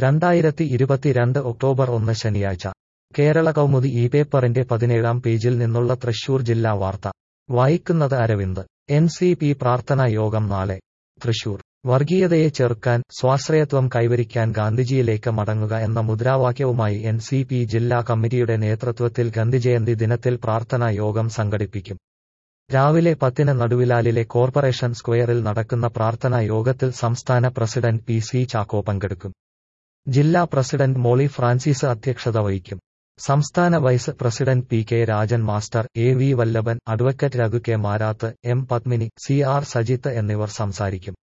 രണ്ടായിരത്തി ഇരുപത്തിരണ്ട് ഒക്ടോബർ ഒന്ന് ശനിയാഴ്ച കേരള കൗമുദി ഈ പേപ്പറിന്റെ പതിനേഴാം പേജിൽ നിന്നുള്ള തൃശൂർ ജില്ലാ വാർത്ത വായിക്കുന്നത് അരവിന്ദ് എൻ സി പി പ്രാർത്ഥനാ യോഗം നാളെ തൃശൂർ വർഗീയതയെ ചെറുക്കാൻ സ്വാശ്രയത്വം കൈവരിക്കാൻ ഗാന്ധിജിയിലേക്ക് മടങ്ങുക എന്ന മുദ്രാവാക്യവുമായി എൻ സി പി ജില്ലാ കമ്മിറ്റിയുടെ നേതൃത്വത്തിൽ ഗാന്ധിജയന്തി ദിനത്തിൽ പ്രാർത്ഥനാ യോഗം സംഘടിപ്പിക്കും രാവിലെ പത്തിന് നടുവിലാലിലെ കോർപ്പറേഷൻ സ്ക്വയറിൽ നടക്കുന്ന പ്രാർത്ഥനാ യോഗത്തിൽ സംസ്ഥാന പ്രസിഡന്റ് പി സി ചാക്കോ പങ്കെടുക്കും ജില്ലാ പ്രസിഡന്റ് മോളി ഫ്രാൻസിസ് അധ്യക്ഷത വഹിക്കും സംസ്ഥാന vice president P K Rajan master A V Vallabhan advocate Raghu K Marath M Padmini C R Sajith എന്നിവർ സംസാരിക്കും